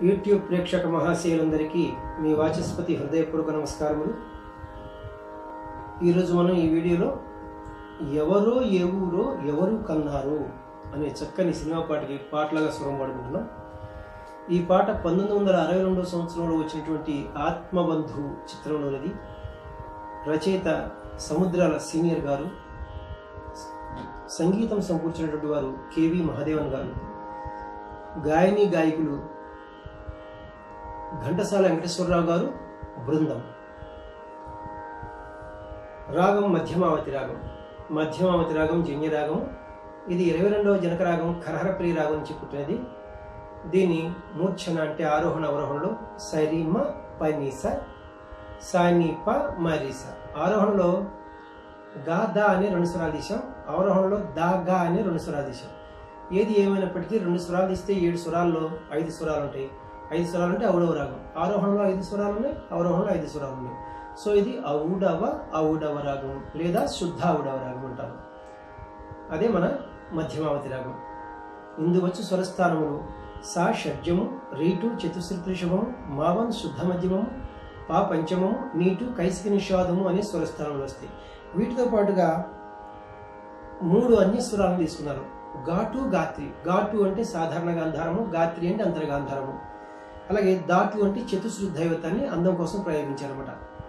YouTube ప్రేక్షక మహాశయులందరికీ మీ వాచస్పతి హృదయపూర్వక నమస్కారములు ఈరోజు మనం ఈ వీడియోలో ఎవరో ఏ ఊరో ఎవరు కన్నారు అనే చక్కని సినిమా పాటకి పాటలాగా స్వరం పాడుకుంటున్నాం ఈ పాట పంతొమ్మిది వందల అరవై రెండో సంవత్సరంలో వచ్చినటువంటి ఆత్మబంధు చిత్రంలోనిది రచయిత సముద్రాల సీనియర్ గారు సంగీతం సమకూర్చినటువంటి వారు కేవి మహాదేవన్ గారు గాయని గాయకులు ఘంటసాల వెంకటేశ్వరరావు గారు బృందం రాగం మధ్యమావతి రాగం మధ్యమావతి రాగం జన్య రాగం ఇది ఇరవై రెండవ జనక రాగం కరహరప్రియ రాగం నుంచి పుట్టినది దీని మూర్ఛన అంటే ఆరోహణ అవరోహణలో సరిమ పనిస సానిప మరిస ఆరోహణలో గా దా అనే రెండు స్వరాలు తీసాం అవరోహణలో దా గా అనే రెండు స్వరాలు తీసాం ఏది ఏమైనప్పటికీ రెండు స్వరాలు తీస్తే ఏడు స్వరాల్లో ఐదు స్వరాలు ఉంటాయి ఐదు స్వరాలు అంటే ఔడవ రాగం ఆరోహణలో ఐదు స్వరాలు ఉన్నాయి అవరోహణలో ఐదు స్వరాలు ఉన్నాయి సో ఇది ఔడవ ఔడవ రాగం లేదా శుద్ధ ఔడవ రాగం అంటారు అదే మన మధ్యమావతి రాగం ఇందు వచ్చి స్వరస్థానములు సా షడ్జము రీటు చతుశ్రుత్రిషభము మావన్ శుద్ధ మధ్యమము పా పంచమము నీటు కైసిక నిషాదము అనే స్వరస్థానములు వస్తాయి వీటితో పాటుగా మూడు అన్య స్వరాలను తీసుకున్నారు ఘాటు గాత్రి ఘాటు అంటే సాధారణ గాంధారము గాత్రి అంటే అంతర్గాంధారము అలాగే దాటు అంటే చతుశ్రుతి దైవతాన్ని అందం కోసం ప్రయోగించారన్నమాట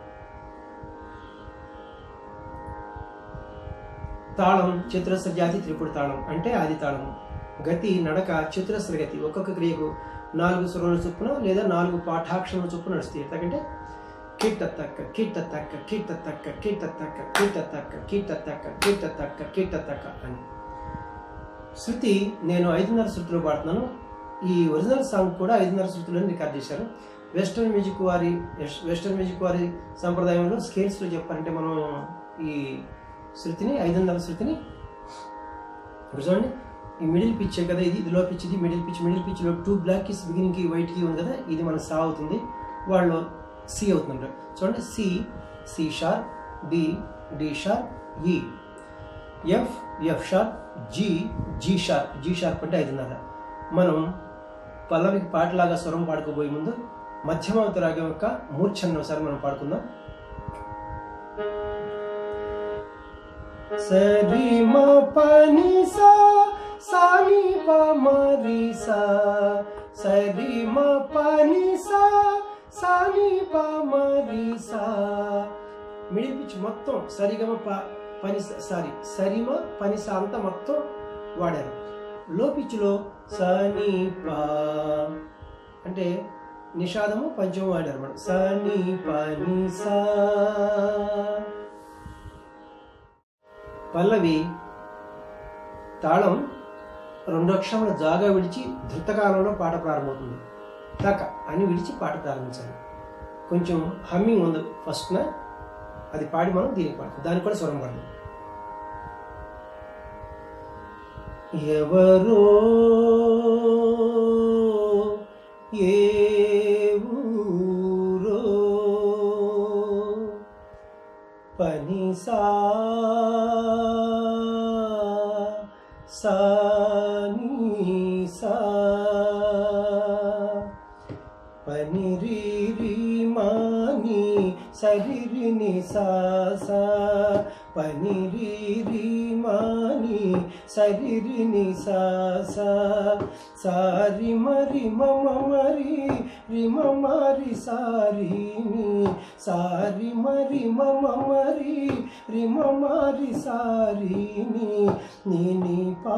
తాళం చతురస్ర జాతి త్రిపుడు తాళం అంటే ఆది తాళం గతి నడక చతురస్ర గతి ఒక్కొక్క క్రియకు నాలుగు స్వరముల చొప్పున లేదా నాలుగు పాఠాక్షరముల చొప్పున నడుస్తాయి ఎందుకంటే కిట్ట తక్క కిట్ట తక్క కిట్ట తక్క కిట్ట తక్క కిట్ట తక్క కిట్ట తక్క కిట్ట తక్క కిట్ట తక్క అని శృతి నేను ఐదున్నర శృతిలో పాడుతున్నాను ఈ ఒరిజినల్ సాంగ్ కూడా ఐదున్నర శృతిలో రికార్డ్ చేశారు వెస్టర్న్ మ్యూజిక్ వారి వెస్టర్న్ మ్యూజిక్ వారి సంప్రదాయంలో స్కేల్స్లో చెప్పాలంటే మనం ఈ శృతిని ఐదున్నర శృతిని ఇప్పుడు చూడండి ఈ మిడిల్ పిచ్ కదా ఇది ఇది లో పిచ్ ఇది మిడిల్ పిచ్ మిడిల్ పిచ్లో టూ బ్లాక్ కిస్ బిగినింగ్ కి వైట్ కి ఉంది కదా ఇది మన సా అవుతుంది వాళ్ళు సి అవుతుంది చూడండి C C sharp D D sharp E F F sharp G G sharp G sharp అంటే ఐదున్నర మనం పల్లవికి పాటలాగా స్వరం పాడుకోబోయే ముందు మధ్యమావతి రాగం యొక్క మూర్ఛను ఒకసారి మనం పాడుకుందాం సరి మ పని సా సాని ప మరి సా సరి మ పని సా సాని ప మరి సా మిడిల్ పిచ్ మొత్తం సరిగమ ప పని సారీ సరిమ పని సా అంతా మొత్తం వాడారు లో పిచ్లో సని ప అంటే నిషాదము పంచము వాడారు మనం సని పని సా పల్లవి తాళం రెండు అక్షరముల జాగా విడిచి ధృతకాలంలో పాట ప్రారంభమవుతుంది తక అని విడిచి పాట ప్రారంభించాలి కొంచెం హమ్మింగ్ ఉంది ఫస్ట్న అది పాడి మనం దీనికి పాడతాం దానికి కూడా స్వరం పడదు ఎవరో ఏ ఊరో పనిసా సానీసా పనిరి మాని సరిరిని సాసా పనిరి మాని సరిరిని సాసా సారి మరి మమ మరి రిమ మరి సారిని సారి మరి మమ మరి రిమ మరి సారిని నిని పా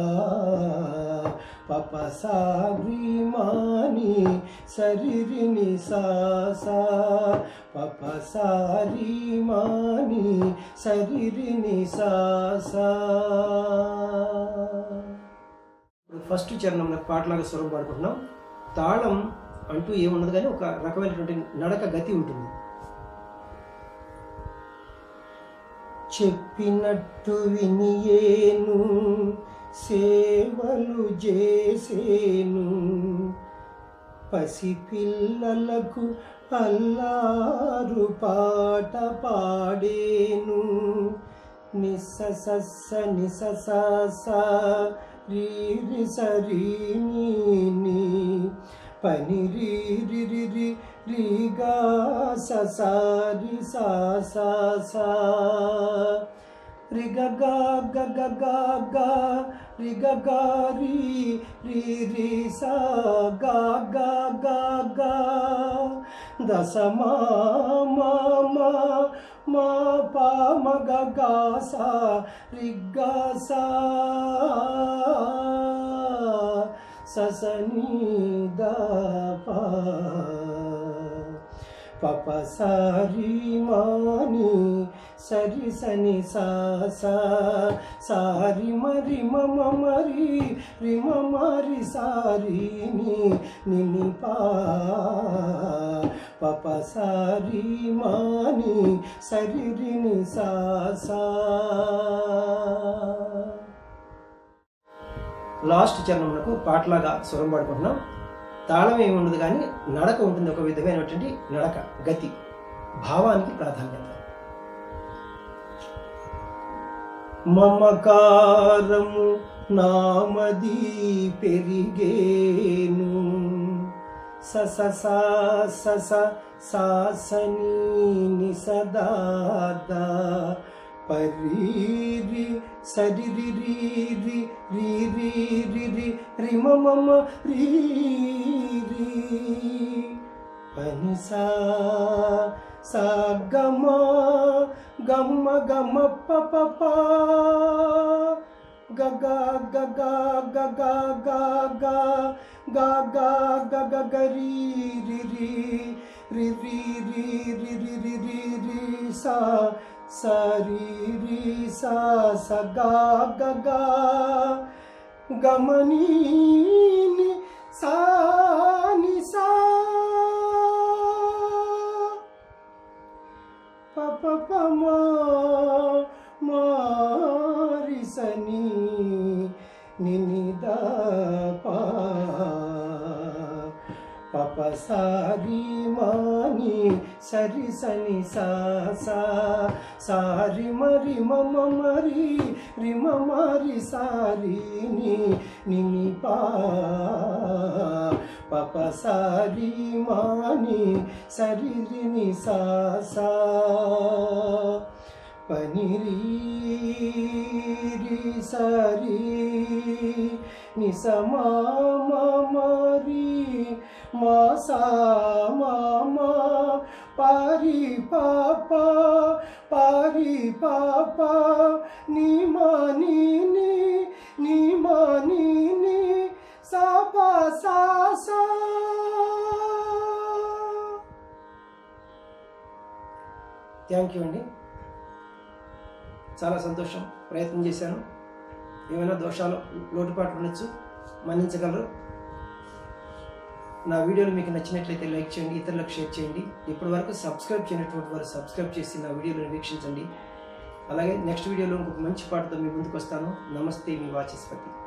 పప సారిమాని సరిరిని సాసా పప సారిమాని సరిరిని సాసా ఇప్పుడు ఫస్ట్ చరణంలో పాటలాగా స్వరం పాడుకుంటున్నాం తాళం అంటూ ఏమున్నది కానీ ఒక రకమైనటువంటి నడక గతి ఉంటుంది చెప్పినట్టు వినియేను సేవలు చేసేను పసిపిల్లలకు అల్లారు పాట పాడేను నిస్స నిసస రీ సరి నీ పని రి రి రి రి రి గా స సా రి సా సా సా రి గ గా గ గ గ గ రి గ గ రి రి రి సా గా గా గా గా దశ మా మా మా మా పా మ గ గ సా రి గ సా ససని ద పా పప సారి మాని సరి సని సా సా సారి మరి మమ మరి రిమ మరి సారి ని నిని పా పప సారి మాని సరి రిని సా సా లాస్ట్ చరణమునకు పాటలాగా స్వరం పాడుకుంటున్నాం తాళం ఏమి ఉండదు కానీ నడక ఉంటుంది ఒక విధమైనటువంటి నడక గతి భావానికి ప్రాధాన్యత మమకారము నామది పెరిగేను సస సా సస సాసని నిసదాద పరీరి సరి రి రి రి రి రి రి రి మమ రి రి పని సా సా గమ గమ్మ గమ్మ ప ప ప గ గ గ గ గ గ గ గ గ గ గ గ గ రి రి రి రి రి రి రి రి రి రి రి సా స రి రి సా స గ గ గ గమని ని సా ని సా ప ప ప మా మా రి సని ని ని ద పా పప సారి మాని సరి సని సా సా సారి మరి మమ మరి రిమ మరి సారి ని నిని పా పప సారి మాని సరి రిని సా సా పనిరి రి సరి ని సమా మరి మా సా మా మా పారి పాప పారి పాప నీ మా నీ నీ నీ మా నీ నీ సా పా సా సా థ్యాంక్ యూ అండి చాలా సంతోషం ప్రయత్నం చేశాను ఏమైనా దోషాలు లోటుపాట్లు ఉండొచ్చు మన్నించగలరు నా వీడియోలు మీకు నచ్చినట్లయితే లైక్ చేయండి ఇతరులకు షేర్ చేయండి ఇప్పటి వరకు సబ్స్క్రైబ్ చేయనటువంటి వారు సబ్స్క్రైబ్ చేసి నా వీడియోలను వీక్షించండి అలాగే నెక్స్ట్ వీడియోలో ఇంకొక మంచి పాటతో మీ ముందుకు వస్తాను నమస్తే మీ వాచస్పతి